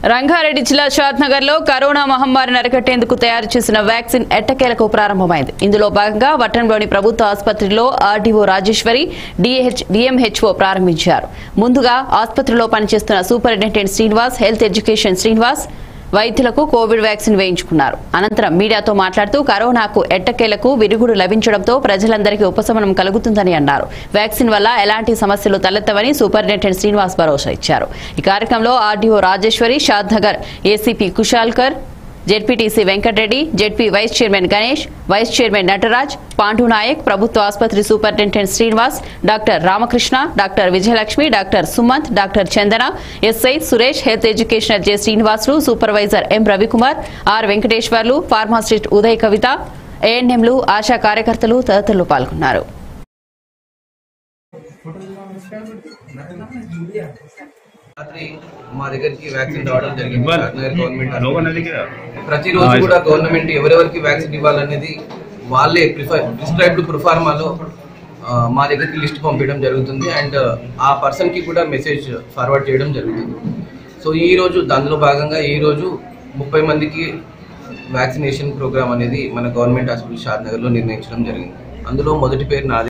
రంగారెడ్డి జిల్లా షాద్నగర్ లో కరోనా మహమ్మారిని అరికట్టేందుకు తయారు చేసిన వ్యాక్సిన్ ఎట్టకేలకు ప్రారంభమైంది ఇందులో భాగంగా పట్టణంలోని ప్రభుత్వ ఆసుపత్రిలో ఆర్డీఓ రాజేశ్వరి డిహెచ్ డిఎంహెచ్ఓ ప్రారంభించారు ముందుగా ఆసుపత్రిలో పనిచేస్తున్న superintendent Srinivas health education Srinivas వైద్యులకు కోవిడ్ వ్యాక్సిన్ వేయించుకున్నారు అనంతరం మీడియాతో మాట్లాడుతూ కరోనాకు ఎట్టకేలకు విరుగుడు లభించడంతో ప్రజలందరికీ ఉపశమనం కలుగుతుందని అన్నారు వ్యాక్సిన్ వల్ల ఎలాంటి సమస్యలు తలెత్తవని సూపరింటెండెంట్ శ్రీనివాస్ భరోసా ఇచ్చారు ఈ కార్యక్రమంలో RDO Rajeshwari Shadnagar ACP Kushalkar ZPTC Venkatareddy ZP vice chairman Ganesh vice chairman Nataraj Pandu Naik ప్రభుత్వ ఆసుపత్రి superintendent Srinivas doctor Ramakrishna doctor Vijayalakshmi doctor Sumanth doctor Chandana SI Suresh health educator J Srinivasulu supervisor M Ravikumar R Venkateswarlu pharmacist Uday Kavitha ఏఎన్ఎంలు ఆశా కార్యకర్తలు తదితరులు పాల్గొన్నారు రాత్రి మా దగ్గరికి వ్యాక్సిన్ రావడం జరిగింది ఇవ్వాలి. షాద్నగర్ గవర్నమెంట్ లోగో హాస్పిటల్. నది కదా ప్రతిరోజు కూడా గవర్నమెంట్ ఎవరెవరికి వ్యాక్సిన్ ఇవ్వాలనేది వాళ్ళే ప్రిఫర్ ప్రిస్క్రైబ్డ్ ప్రొఫార్మాలో ఆ, మా దగ్గరికి లిస్ట్ పంపించడం జరుగుతుంది అండ్ ఆ పర్సన్కి కూడా మెసేజ్ ఫార్వర్డ్ చేయడం జరుగుతుంది సో ఈ రోజు దానిలో భాగంగా ఈ రోజు ముప్పై మందికి వ్యాక్సినేషన్ ప్రోగ్రామ్ అనేది మన గవర్నమెంట్ హాస్పిటల్ షాద్నగర్లో నిర్ణయించడం జరిగింది అందులో మొదటి పేరు నాది